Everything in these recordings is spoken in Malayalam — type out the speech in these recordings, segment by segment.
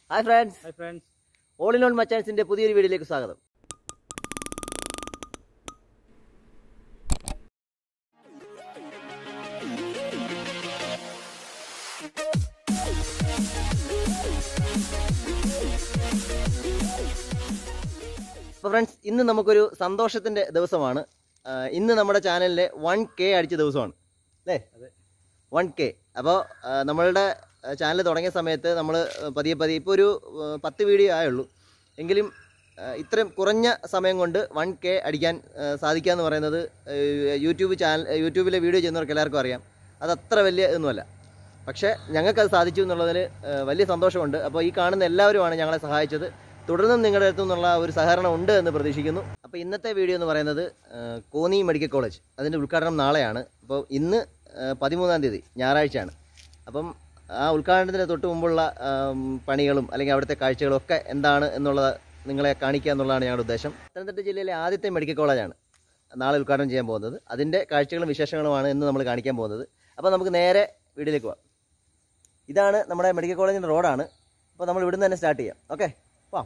Hi friends hi friends all in one മച്ചാൻസിന്റെ പുതിയൊരു വീഡിയോയിലേക്ക് സ്വാഗതം അപ്പോൾ ഫ്രണ്ട്സ് ഇന്ന് നമുക്കൊരു സന്തോഷത്തിന്റെ ദിവസമാണ് ആ, ഇന്ന് നമ്മുടെ ചാനലിലെ വൺ കെ അടിച്ച ദിവസമാണ് അല്ലേ അതെ. വൺ കെ അപ്പോൾ നമ്മളുടെ ചാനൽ തുടങ്ങിയ സമയത്ത് നമ്മൾ പതിയെ പതിയെ ഇപ്പോൾ ഒരു ആ, പത്ത് വീഡിയോ ആയുള്ളൂ എങ്കിലും ആ, ഇത്രയും കുറഞ്ഞ സമയം കൊണ്ട് വൺ കെ അടിക്കാൻ ആ, സാധിക്കുക എന്ന് പറയുന്നത് ആ, യൂട്യൂബ് ചാനൽ യൂട്യൂബിലെ വീഡിയോ ചെയ്യുന്നവർക്ക് എല്ലാവർക്കും അറിയാം അത് അത്ര വലിയ ഒന്നുമല്ല പക്ഷേ ഞങ്ങൾക്കത് സാധിച്ചു എന്നുള്ളതിൽ ആ, വലിയ സന്തോഷമുണ്ട് അപ്പോൾ ഈ കാണുന്ന എല്ലാവരുമാണ് ഞങ്ങളെ സഹായിച്ചത് തുടർന്നും നിങ്ങളുടെ അടുത്തു നിന്നുള്ള ഒരു സഹകരണം ഉണ്ട് എന്ന് പ്രതീക്ഷിക്കുന്നു അപ്പോൾ ഇന്നത്തെ വീഡിയോ എന്ന് പറയുന്നത് ആ, കോന്നി മെഡിക്കൽ കോളേജ് അതിൻ്റെ ഉദ്ഘാടനം നാളെയാണ് അപ്പോൾ ഇന്ന് ആ, പതിമൂന്നാം തീയതി ഞായറാഴ്ചയാണ് അപ്പം ആ ഉദ്ഘാടനത്തിന് തൊട്ട് മുമ്പുള്ള ആം, പണികളും അല്ലെങ്കിൽ അവിടുത്തെ കാഴ്ചകളും ഒക്കെ എന്താണ് എന്നുള്ളത് നിങ്ങളെ കാണിക്കുക എന്നുള്ളതാണ് ഞങ്ങളുടെ ഉദ്ദേശം പത്തനംതിട്ട ജില്ലയിലെ ആദ്യത്തെ മെഡിക്കൽ കോളേജാണ് നാളെ ഉദ്ഘാടനം ചെയ്യാൻ പോകുന്നത് അതിൻ്റെ കാഴ്ചകളും വിശേഷങ്ങളുമാണ് ഇന്ന് നമ്മൾ കാണിക്കാൻ പോകുന്നത് അപ്പോൾ നമുക്ക് നേരെ വീഡിയോയിലേക്ക് പോകാം ഇതാണ് നമ്മുടെ മെഡിക്കൽ കോളേജിൻ്റെ റോഡാണ് അപ്പോൾ നമ്മൾ ഇവിടുന്ന് തന്നെ സ്റ്റാർട്ട് ചെയ്യാം ഓക്കെ പോവാം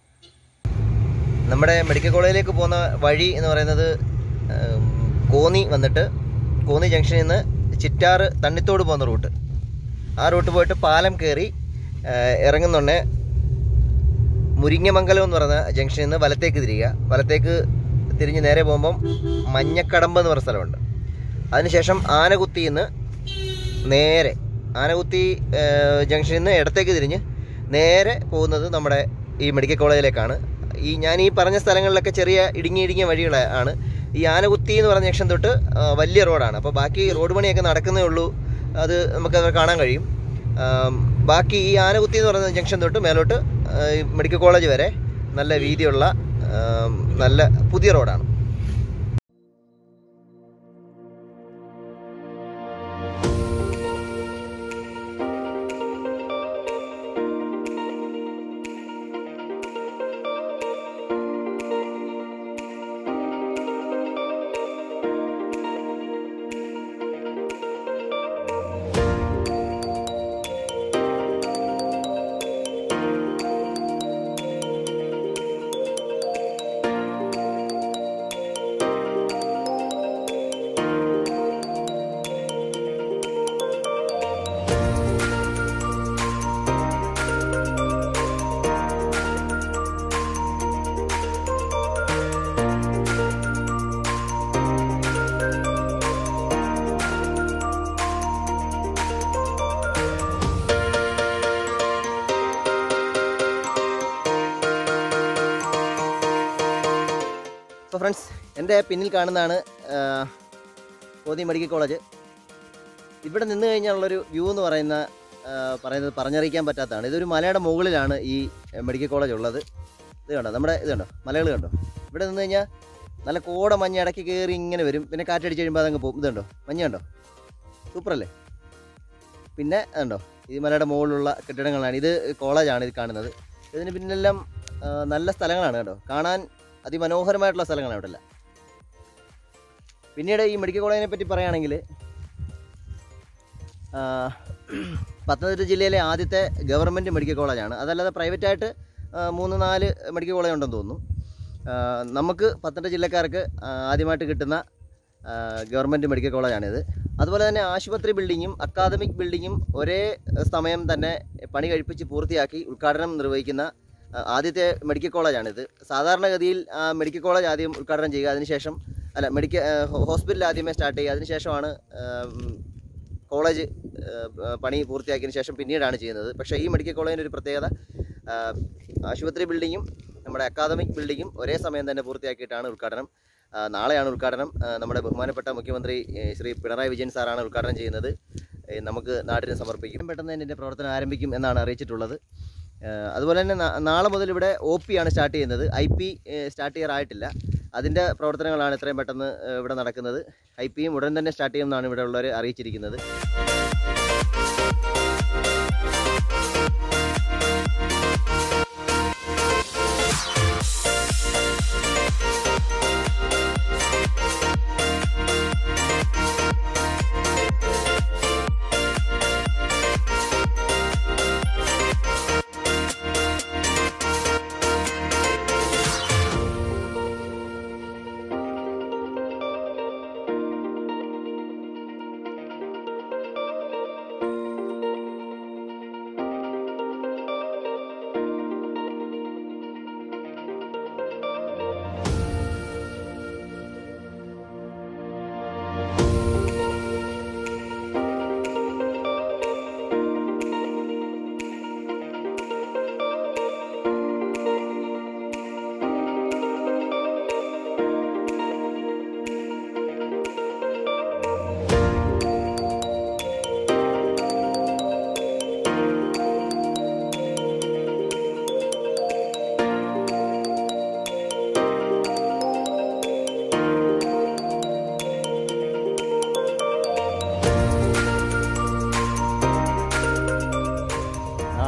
നമ്മുടെ മെഡിക്കൽ കോളേജിലേക്ക് പോകുന്ന വഴി എന്ന് പറയുന്നത് ഉം, കോന്നി വന്നിട്ട് കോന്നി ജംഗ്ഷനിൽ നിന്ന് ചിറ്റാറ് തണ്ണിത്തോട് പോകുന്ന റൂട്ട് ആ റൂട്ട് പോയിട്ട് പാലം കയറി ഇറങ്ങുന്നുണ്ടേ മുരിങ്ങമംഗലം എന്ന് പറയുന്ന ജംഗ്ഷനിൽ നിന്ന് വലത്തേക്ക് തിരിയുക വലത്തേക്ക് തിരിഞ്ഞ് നേരെ പോകുമ്പം മഞ്ഞക്കടമ്പ് എന്ന് പറയുന്ന സ്ഥലമുണ്ട് അതിനുശേഷം ആനകുത്തിയിൽ നിന്ന് നേരെ ആനകുത്തി ഏഹ്, ജംഗ്ഷനിൽ നിന്ന് ഇടത്തേക്ക് തിരിഞ്ഞ് നേരെ പോകുന്നത് നമ്മുടെ ഈ മെഡിക്കൽ കോളേജിലേക്കാണ് ഈ ഞാൻ ഈ പറഞ്ഞ സ്ഥലങ്ങളിലൊക്കെ ചെറിയ ഇടുങ്ങി ഇടുങ്ങിയ വഴികളാണ് ഈ ആനകുത്തി എന്ന് പറഞ്ഞ ജംഗ്ഷൻ തൊട്ട് ആ, വലിയ റോഡാണ് അപ്പോൾ ബാക്കി റോഡ് പണിയൊക്കെ നടക്കുന്നേ ഉള്ളൂ അത് നമുക്കത് കാണാൻ കഴിയും ആം, ബാക്കി ഈ ആനകുത്തി എന്ന് പറയുന്ന ജംഗ്ഷൻ തൊട്ട് മേലോട്ട് ആ, ഈ മെഡിക്കൽ കോളേജ് വരെ നല്ല വീതിയുള്ള ആം, നല്ല പുതിയ റോഡാണ് അപ്പോൾ ഫ്രണ്ട്സ് എൻ്റെ പിന്നിൽ കാണുന്നതാണ് ആ, കോന്നി മെഡിക്കൽ കോളേജ് ഇവിടെ നിന്ന് കഴിഞ്ഞാലുള്ളൊരു വ്യൂ എന്ന് പറയുന്ന ആ, പറയുന്നത് പറഞ്ഞറിയിക്കാൻ പറ്റാത്തതാണ് ഇതൊരു മലയുടെ മുകളിലാണ് ഈ മെഡിക്കൽ കോളേജ് ഉള്ളത് ഇത് കണ്ടോ നമ്മുടെ ഇത് കണ്ടോ മലകൾ കണ്ടോ ഇവിടെ നിന്ന് കഴിഞ്ഞാൽ നല്ല കോട മഞ്ഞ് ഇടയ്ക്ക് കയറി ഇങ്ങനെ വരും പിന്നെ കാറ്റടിച്ച് കഴിയുമ്പോൾ അതങ്ങ് പോകും ഇത് കണ്ടോ മഞ്ഞ് കണ്ടോ സൂപ്പറല്ലേ പിന്നെ അതുണ്ടോ ഈ മലയുടെ മുകളിലുള്ള കെട്ടിടങ്ങളാണ് ഇത് കോളേജാണ് ഇത് കാണുന്നത് ഇതിന് പിന്നിലെല്ലാം ആ, നല്ല സ്ഥലങ്ങളാണ് കേട്ടോ കാണാൻ അതിമനോഹരമായിട്ടുള്ള സ്ഥലങ്ങളാണ് ഇവിടെ എല്ലാം പിന്നീട് ഈ മെഡിക്കൽ കോളേജിനെ പറ്റി പറയുകയാണെങ്കിൽ ആ, പത്തനംതിട്ട ജില്ലയിലെ ആദ്യത്തെ ഗവൺമെൻറ് മെഡിക്കൽ കോളേജാണ് അതല്ലാതെ പ്രൈവറ്റായിട്ട് ആ, മൂന്ന് നാല് മെഡിക്കൽ കോളേജ് ഉണ്ടെന്ന് തോന്നുന്നു ആ, നമുക്ക് പത്തനംതിട്ട ജില്ലക്കാർക്ക് ആ, ആദ്യമായിട്ട് കിട്ടുന്ന ആ, ഗവൺമെൻറ് മെഡിക്കൽ കോളേജാണിത് അതുപോലെ തന്നെ ആശുപത്രി ബിൽഡിങ്ങും അക്കാദമിക് ബിൽഡിങ്ങും ഒരേ സമയം തന്നെ പണി കഴിപ്പിച്ച് പൂർത്തിയാക്കി ഉദ്ഘാടനം നിർവഹിക്കുന്ന ആ, ആദ്യത്തെ മെഡിക്കൽ കോളേജാണിത് സാധാരണഗതിയിൽ ആ, മെഡിക്കൽ കോളേജ് ആദ്യം ഉദ്ഘാടനം ചെയ്യുക അതിനുശേഷം അല്ല മെഡിക്കൽ ഹോസ്പിറ്റൽ ആദ്യമേ സ്റ്റാർട്ട് ചെയ്യുക അതിനുശേഷമാണ് ആ, ഉം, കോളേജ് ആ, പണി പൂർത്തിയാക്കിയതിന് ശേഷം പിന്നീടാണ് ചെയ്യുന്നത് പക്ഷേ ഈ മെഡിക്കൽ കോളേജിൻ്റെ ഒരു പ്രത്യേകത ആ, ആശുപത്രി ബിൽഡിങ്ങും നമ്മുടെ അക്കാദമിക് ബിൽഡിങ്ങും ഒരേ സമയം തന്നെ പൂർത്തിയാക്കിയിട്ടാണ് ഉദ്ഘാടനം ആ, നാളെയാണ് ഉദ്ഘാടനം ആ, നമ്മുടെ ബഹുമാനപ്പെട്ട മുഖ്യമന്ത്രി ഏ, ശ്രീ പിണറായി വിജയൻ സാറാണ് ഉദ്ഘാടനം ചെയ്യുന്നത് ഏ, നമുക്ക് നാടിന് സമർപ്പിക്കും പെട്ടെന്ന് തന്നെ ഇതിൻ്റെ പ്രവർത്തനം ആരംഭിക്കും എന്നാണ് അറിയിച്ചിട്ടുള്ളത് ആ, അതുപോലെ തന്നെ നാ- നാളെ മുതൽ ഇവിടെ ഒ പി ആണ് സ്റ്റാർട്ട് ചെയ്യുന്നത് ഐ പി സ്റ്റാർട്ട് ചെയ്യാറായിട്ടില്ല അതിൻ്റെ പ്രവർത്തനങ്ങളാണ് എത്രയും പെട്ടെന്ന് ഏ, ഇവിടെ നടക്കുന്നത് ഐ പിയും ഉടൻ തന്നെ സ്റ്റാർട്ട് ചെയ്യുമെന്നാണ് ഇവിടെ ഉള്ളവർ അറിയിച്ചിരിക്കുന്നത്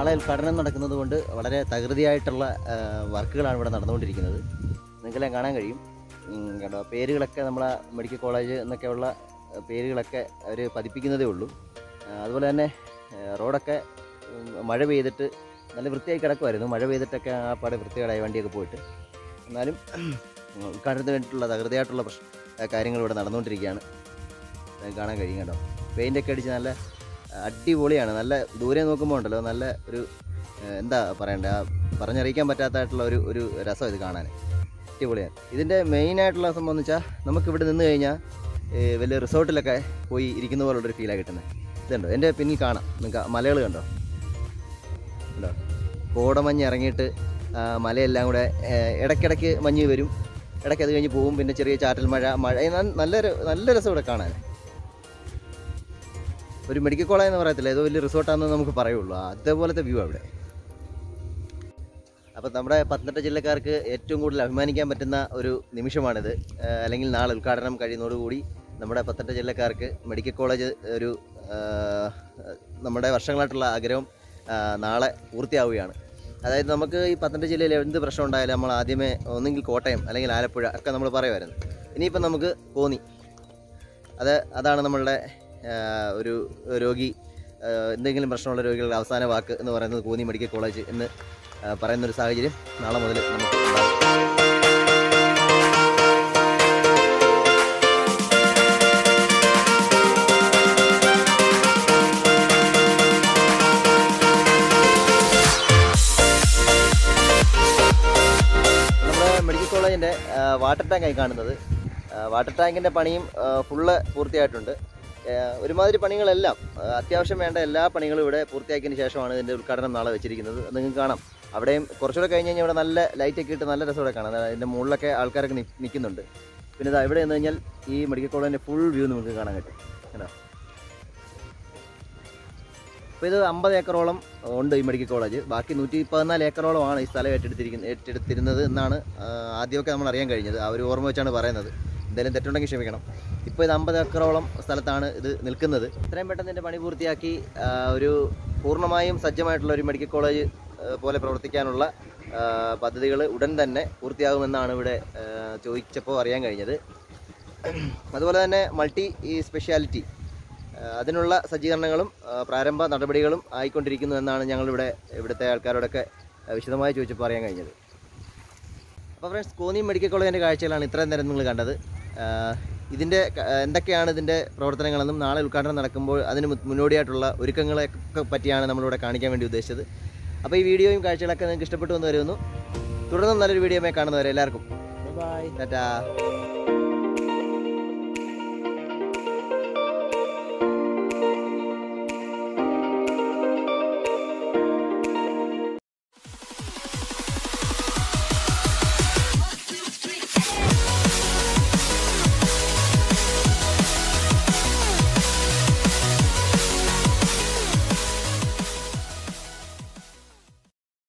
നാളെ ഉദ്ഘാടനം നടക്കുന്നത് കൊണ്ട് വളരെ തകൃതിയായിട്ടുള്ള ആ, വർക്കുകളാണ് ഇവിടെ നടന്നുകൊണ്ടിരിക്കുന്നത് നിങ്ങൾക്കെല്ലാം കാണാൻ കഴിയും ഉം, കേട്ടോ പേരുകളൊക്കെ നമ്മളെ മെഡിക്കൽ കോളേജ് എന്നൊക്കെയുള്ള ആ, പേരുകളൊക്കെ അവർ പതിപ്പിക്കുന്നതേ ഉള്ളൂ ആ, അതുപോലെ തന്നെ ആ, റോഡൊക്കെ ഉം, മഴ പെയ്തിട്ട് നല്ല വൃത്തിയായി കിടക്കുമായിരുന്നു മഴ പെയ്തിട്ടൊക്കെ ആ പാടെ വൃത്തികേടായി വണ്ടിയൊക്കെ പോയിട്ട് എന്നാലും ഉം, ഉദ്ഘാടനത്തിന് വേണ്ടിയിട്ടുള്ള തകൃതിയായിട്ടുള്ള പ്രശ് കാര്യങ്ങൾ ഇവിടെ നടന്നുകൊണ്ടിരിക്കുകയാണ് അത് കാണാൻ കഴിയും കേട്ടോ പെയിൻ്റൊക്കെ അടിച്ച് നല്ല അടിപൊളിയാണ് നല്ല ദൂരെ നോക്കുമ്പോൾ ഉണ്ടല്ലോ നല്ല ഒരു ഏഹ്, എന്താ പറയണ്ടേ ആ പറഞ്ഞറിയിക്കാൻ പറ്റാത്തതായിട്ടുള്ള ഒരു ഒരു രസം ഇത് കാണാൻ അടിപൊളിയാണ് ഇതിൻ്റെ മെയിനായിട്ടുള്ള സംഭവം എന്ന് വെച്ചാൽ നമുക്ക് ഇവിടെ നിന്ന് കഴിഞ്ഞാൽ ഏഹ്, വലിയ റിസോർട്ടിലൊക്കെ പോയി ഇരിക്കുന്ന പോലുള്ളൊരു ഫീലാണ് കിട്ടുന്നത് ഇതുണ്ടോ എൻ്റെ പിന്നിൽ കാണാം നിങ്ങൾക്ക് മലകൾ കണ്ടോ കണ്ടോ കോടമഞ്ഞ് ഇറങ്ങിയിട്ട് ആ, മലയെല്ലാം കൂടെ ഏഹ്, ഇടയ്ക്കിടയ്ക്ക് മഞ്ഞ് വരും ഇടയ്ക്ക് അത് കഴിഞ്ഞ് പോകും പിന്നെ ചെറിയ ചാറ്റൽ മഴ മഴ ഏ, ന- നല്ലൊരു നല്ല രസം ഇവിടെ കാണാൻ ഒരു മെഡിക്കൽ കോളേജ് എന്ന് പറയത്തില്ല ഏതോ വലിയ റിസോർട്ടാണെന്ന് നമുക്ക് പറയുള്ളൂ ആ, അതേപോലത്തെ വ്യൂ അവിടെ അപ്പോൾ നമ്മുടെ പത്തനംതിട്ട ജില്ലക്കാർക്ക് ഏറ്റവും കൂടുതൽ അഭിമാനിക്കാൻ പറ്റുന്ന ഒരു നിമിഷമാണിത് ആ, അല്ലെങ്കിൽ നാളെ ഉദ്ഘാടനം കഴിയുന്നതോടുകൂടി നമ്മുടെ പത്തനംതിട്ട ജില്ലക്കാർക്ക് മെഡിക്കൽ കോളേജ് ഒരു ആ, നമ്മുടെ വർഷങ്ങളായിട്ടുള്ള ആഗ്രഹം ആ, നാളെ പൂർത്തിയാവുകയാണ് അതായത് നമുക്ക് ഈ പത്തനംതിട്ട ജില്ലയിൽ എന്ത് പ്രശ്നം ഉണ്ടായാലും നമ്മൾ ആദ്യമേ ഒന്നെങ്കിൽ കോട്ടയം അല്ലെങ്കിൽ ആലപ്പുഴ ഒക്കെ നമ്മൾ പറയുമായിരുന്നു ഇനിയിപ്പം നമുക്ക് കോന്നി അത് അതാണ് നമ്മളുടെ ആ, ഒരു രോഗി ആ, എന്തെങ്കിലും പ്രശ്നമുള്ള രോഗികളുടെ അവസാന വാക്ക് എന്ന് പറയുന്നത് കോന്നി മെഡിക്കൽ കോളേജ് എന്ന് ആ, പറയുന്നൊരു സാഹചര്യം നാളെ മുതൽ നമുക്ക് ഉണ്ടാകും നമ്മുടെ മെഡിക്കൽ കോളേജിൻ്റെ വാട്ടർ ടാങ്കായി കാണുന്നത് ആ, വാട്ടർ ടാങ്കിൻ്റെ പണിയും ആ, ഫുള്ള് പൂർത്തിയായിട്ടുണ്ട് ആ, ഒരുമാതിരി പണികളെല്ലാം ആ, അത്യാവശ്യം വേണ്ട എല്ലാ പണികളും ഇവിടെ പൂർത്തിയാക്കിയതിന് ശേഷമാണ് ഇതിൻ്റെ ഉദ്ഘാടനം നാളെ വെച്ചിരിക്കുന്നത് അത് നിങ്ങൾക്ക് കാണാം അവിടെയും കുറച്ചുകൂടെ കഴിഞ്ഞ് കഴിഞ്ഞാൽ ഇവിടെ നല്ല ലൈറ്റൊക്കെ ഇട്ട് നല്ല രസത്തോടെ കാണാം അതായത് അതിൻ്റെ മുകളിലൊക്കെ ആൾക്കാരൊക്കെ നി- നിൽക്കുന്നുണ്ട് പിന്നെ ഇതാ ഇവിടെ നിന്ന് കഴിഞ്ഞാൽ ഈ മെഡിക്കൽ കോളേജിൻ്റെ ഫുൾ വ്യൂ നമുക്ക് കാണാൻ പറ്റും കേട്ടോ അപ്പോൾ ഇത് അമ്പത് ഏക്കറോളം ഉണ്ട് ഈ മെഡിക്കൽ കോളേജ് ബാക്കി നൂറ്റി പതിനാല് ഏക്കറോളമാണ് ഈ സ്ഥലം ഏറ്റെടുത്തിരിക്കുന്നത് ഏറ്റെടുത്തിരുന്നത് എന്നാണ് ആ, ആദ്യമൊക്കെ നമ്മൾ അറിയാൻ കഴിഞ്ഞത് ആ ഒരു ഓർമ്മ വെച്ചാണ് പറയുന്നത് എന്തായാലും തെറ്റുണ്ടെങ്കിൽ ക്ഷമിക്കണം ഇപ്പോൾ ഇത് അമ്പത് ഏക്കറോളം സ്ഥലത്താണ് ഇത് നിൽക്കുന്നത് ഇത്രയും പെട്ടെന്ന് ഇതിൻ്റെ പണി പൂർത്തിയാക്കി ആ, ഒരു പൂർണ്ണമായും സജ്ജമായിട്ടുള്ള ഒരു മെഡിക്കൽ കോളേജ് ആ, പോലെ പ്രവർത്തിക്കാനുള്ള പദ്ധതികൾ ഉടൻ തന്നെ പൂർത്തിയാകുമെന്നാണ് ഇവിടെ ആ, ചോദിച്ചപ്പോൾ അറിയാൻ കഴിഞ്ഞത് അതുപോലെ തന്നെ മൾട്ടി ഈ സ്പെഷ്യാലിറ്റി ആ, അതിനുള്ള സജ്ജീകരണങ്ങളും ആ, പ്രാരംഭ നടപടികളും ആയിക്കൊണ്ടിരിക്കുന്നു എന്നാണ് ഞങ്ങളിവിടെ ഇവിടുത്തെ ആൾക്കാരോടൊക്കെ ആ, വിശദമായി ചോദിച്ചപ്പോൾ അറിയാൻ കഴിഞ്ഞത് അപ്പോൾ ഫ്രണ്ട്സ് കോന്നി മെഡിക്കൽ കോളേജിൻ്റെ കാഴ്ചകളാണ് ഇത്രയും നേരം നിങ്ങൾ കണ്ടത് ആ, ഇതിൻ്റെ ക- എന്തൊക്കെയാണ് ഇതിൻ്റെ പ്രവർത്തനങ്ങളെന്നും നാളെ ഉദ്ഘാടനം നടക്കുമ്പോൾ അതിന് മു- മുന്നോടിയായിട്ടുള്ള ഒരുക്കങ്ങളെയൊക്കെ പറ്റിയാണ് നമ്മളിവിടെ കാണിക്കാൻ വേണ്ടി ഉദ്ദേശിച്ചത് അപ്പോൾ ഈ വീഡിയോയും കാഴ്ചകളൊക്കെ നിങ്ങൾക്ക് ഇഷ്ടപ്പെട്ടു എന്ന് വരുന്നു തുടർന്നും നല്ലൊരു വീഡിയോമായി കാണുന്നവരെ എല്ലാവർക്കും ബൈ ടാറ്റാ